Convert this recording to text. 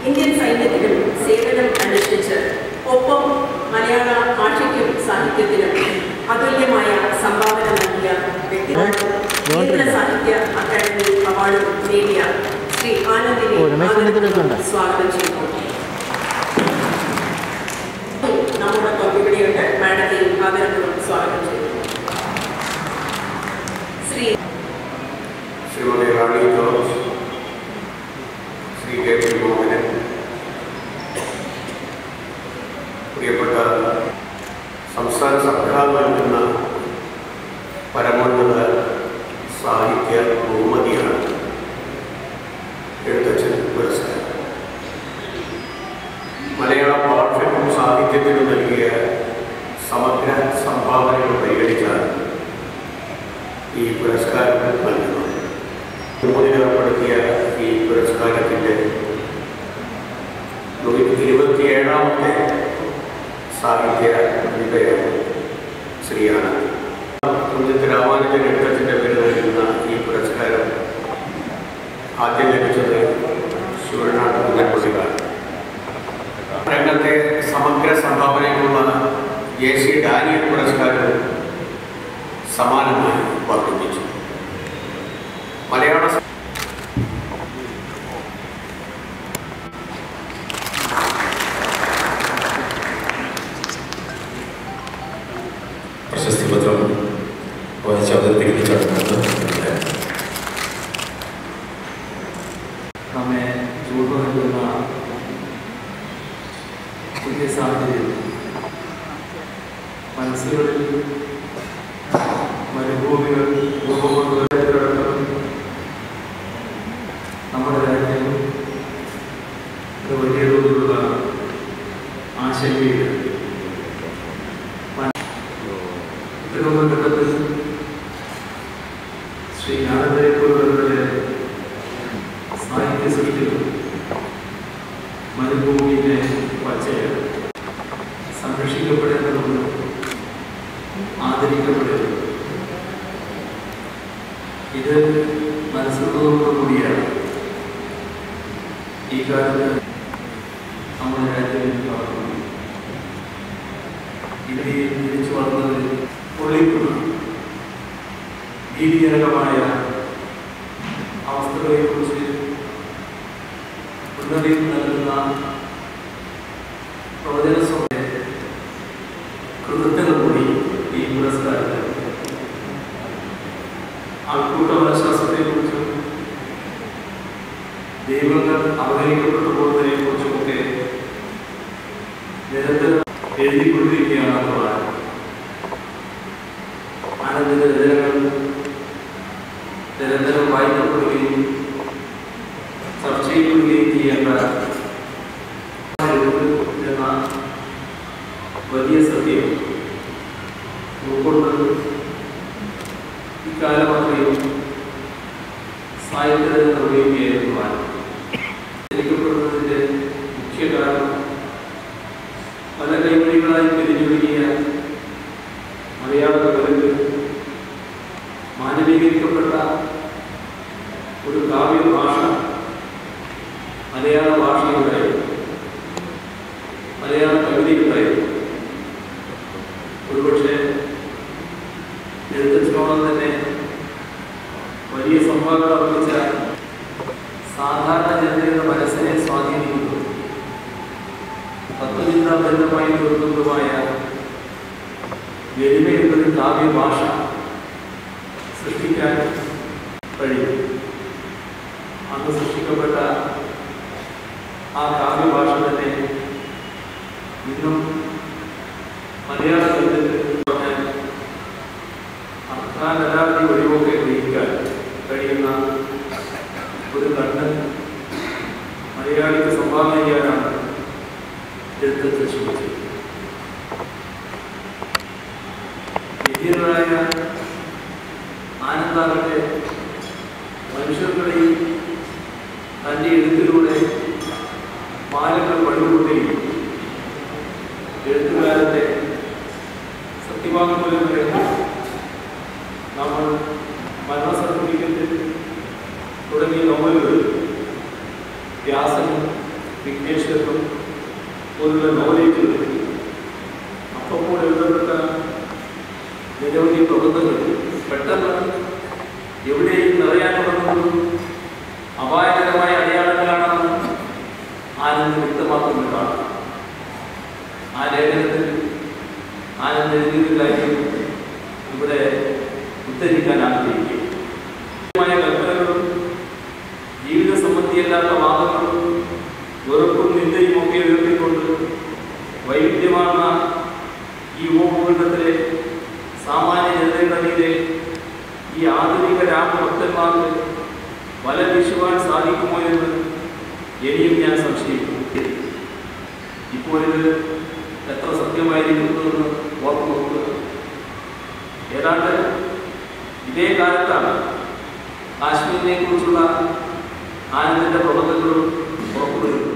Indian സൈന്യത്തിലും സേവനം അനുഷ്ഠിച്ച് ഒപ്പം മലയാള ഭാഷയ്ക്കും സാഹിത്യത്തിനും അതുല്യമായ സംഭാവന നൽകിയ വ്യക്തിയാണ് കേന്ദ്ര സാഹിത്യ അക്കാദമി അവാർഡ് നേടിയ ശ്രീ ആനന്ദിനെ ഓ, രമേശ് ചെന്നിത്തലയ്ക്കുണ്ട്. സ്വാഗതം ചെയ്യുന്നു നമ്മോടൊപ്പം ഇവിടെയുണ്ട് മാഡത്തെയും ആദരപൂർവ്വം സ്വാഗതം ചെയ്യുന്നു Shri Shrimati Rani George Shri K P Mohanan പ്രിയപ്പെട്ട സംസ്ഥാന സർക്കാർ നൽകുന്ന പരമോന്നത സാഹിത്യ ബഹുമതിയാണ് എഴുത്തച്ഛൻ പുരസ്കാരം മലയാള ഭാഷയ്ക്കും സാഹിത്യത്തിനും നൽകിയ സമഗ്ര സംഭാവനകൾ പരിഗണിച്ചാണ് ഈ പുരസ്കാരം നൽകുന്നത് മോദിന് ഏർപ്പെടുത്തിയ ഈ പുരസ്കാരത്തിൻ്റെ ഇരുപത്തിയേഴാമത്തെ സാഹിത്യ വിധയാണ് ശ്രീ ആനന്ദ് കുഞ്ചത്ത് രാമാനുജൻ എഴുത്തച്ഛൻ്റെ പേര് നൽകുന്ന ഈ പുരസ്കാരം ആദ്യം ലഭിച്ചത് ശിവനാട് കുഞ്ഞപ്പള്ളിക്കാണ് രംഗത്തെ സമഗ്ര സംഭാവനയ്ക്കുള്ള ജെ സി ഡാനിയൽ പുരസ്കാരം സമാനമായി വർദ്ധിപ്പിച്ചു മലയാള സ- പ്രശസ്തി പത്രം വായിച്ച് അവതരിപ്പിക്കുന്ന ചടങ്ങാണ് ഇവിടെ. നമ്മെ ചൂട് നൽകുന്ന പുതിയ സാഹചര്യം മനസ്സുകളിൽ മരുഭൂമികൾ രൂപകൊണ്ടുവരുന്നതിനടക്കം നമ്മുടെ രാജ്യം ഒരു വലിയ തോതിലുള്ള ആശങ്കയിൽ ഇത്തരമൊരു ഘട്ടത്തിൽ ശ്രീ ആനന്ദയെ പോലുള്ളവരുടെ സാഹിത്യ സൃഷ്ടികൾ മരുഭൂമിയിലെ പച്ചയാണ് സംരക്ഷിക്കപ്പെടേണ്ടതുണ്ട് ആദരിക്കപ്പെടേണ്ടത് ഇത് മനസ്സിലുള്ളതോടുകൂടിയാണ് ഈ കാലത്ത് നമ്മുടെ രാജ്യത്തിൽ നടക്കുന്നത് ഇന്ത്യയിൽ തിരിച്ചു വന്നത് പൊള്ളിക്കുന്ന ഭീതിജനകമായ അവസ്ഥകളെക്കുറിച്ച് മുന്നറിയിപ്പ് നൽകുന്ന പ്രവചനസഭയെ കൃതജ്ഞത കൂടി ഈ പുരസ്കാരത്തിൽ ആൾക്കൂട്ട മനഃശാസ്ത്രത്തെക്കുറിച്ചും ദൈവങ്ങൾ അവഗണിക്കപ്പെട്ടു പോകുന്നതിനെക്കുറിച്ചുമൊക്കെ നിരന്തരം എഴുതിക്കൊണ്ടിരിക്കുകയാണ് എന്നുള്ളതാണ് ആനന്ദിന്റെ രചനകൾ നിരന്തരം വായിക്കപ്പെടുകയും ചർച്ച ചെയ്യപ്പെടുകയും ചെയ്യേണ്ട എന്ന വലിയ സത്യം ഉൾക്കൊണ്ട് ഇക്കാലം അത്രയും സാഹിത്യത്തിൽ നിർവഹിക്കുകയായിരുന്നതാണ് ജനിക്കപ്പെടുന്നതിൻ്റെ മുഖ്യ കാരണം പല കൈവഴികളായി പിരിഞ്ഞൊഴുകിയ മലയാള കവിക്ക് മാനവീകരിക്കപ്പെട്ട ഒരു കാവ്യഭാഷ മലയാള ഭാഷയുണ്ടായിരുന്നു മലയാള കവിതയുണ്ടായിരുന്നു ഒരുപക്ഷെ എഴുത്തച്ഛനോളം തന്നെ വലിയ സംഭാവന അർപ്പിച്ച സാധാരണ ജനതയുടെ മനസ്സിനെ സ്വാധീനിക്കുന്നു തത്വചിന്താബന്ധമായി തീർക്കുന്നതുമായ ഗരിമയുള്ളൊരു കാവ്യഭാഷ സൃഷ്ടിക്കാൻ കഴിയും അന്ന് സൃഷ്ടിക്കപ്പെട്ട ആ കാവ്യഭാഷ തന്നെ ഇന്നും മലയാളത്തിൽ പറഞ്ഞാൽ അർത്ഥാനരാധി ഒഴിവൊക്കെ ഗ്രഹിക്കാൻ കഴിയുന്ന ഒരു കണ്ണ് മലയാളിക്ക് സംഭാവന ചെയ്യാനാണ് എഴുത്തച്ഛൻ ശ്രമിച്ചത് വിദ്യരായ ആനന്ദാകട്ടെ മനുഷ്യർക്കിടയിൽ തൻ്റെ എഴുത്തിലൂടെ മാലങ്ങൾ പഴുകൊണ്ടിരിക്കും എഴുത്തുകാരൻ്റെ സത്യവാങ്മൂലങ്ങളെ നമ്മൾ മരണ സർട്ടിഫിക്കറ്റ് തുടങ്ങിയ നോവലുകൾ വ്യാസനും വിഘ്നേശ്വരനും പോലുള്ള നോവലേജുകൾ അപ്പോൾ എഴുതപ്പെട്ട നിരവധി പ്രബന്ധങ്ങൾ പെട്ടെന്ന് എവിടെയും നിറയാൻ തുടങ്ങുന്നതും അപായകരമായ അടയാളങ്ങളാണെന്ന് ആനന്ദ് വ്യക്തമാക്കുന്നുണ്ടാണ് ആ ലേഖനത്തിൽ ആനന്ദ് എഴുതിയൊരു കാര്യം ഇവിടെ ഉദ്ധരിക്കാൻ ആഗ്രഹിക്കും മായ കൽപ്പനകളും ജീവിത സംബന്ധിയല്ലാത്ത വാദങ്ങളും വെറുപ്പും നിന്ദയും ഒക്കെ ഉയർത്തിക്കൊണ്ട് വൈവിധ്യമാർന്ന ഈ ഉപഭൂഖണ്ഡത്തിലെ സാമാന്യ ജനതകളിലെ ഈ ആധുനിക രാമഭക്തന്മാർക്ക് വല വീശുവാൻ സാധിക്കുമോ എന്ന് ഇനിയും ഞാൻ സംശയിക്കുന്നു ഇപ്പോഴിത് എത്ര സത്യമായിരിക്കുന്നുവെന്ന് ഓർമ്മ നോക്കുക ഏതാണ്ട് ഇതേ കാലത്താണ് കാശ്മീരിനെ കുറിച്ചുള്ള ആനന്ദിന്റെ പ്രബന്ധങ്ങളും പുറപ്പെടുന്നത്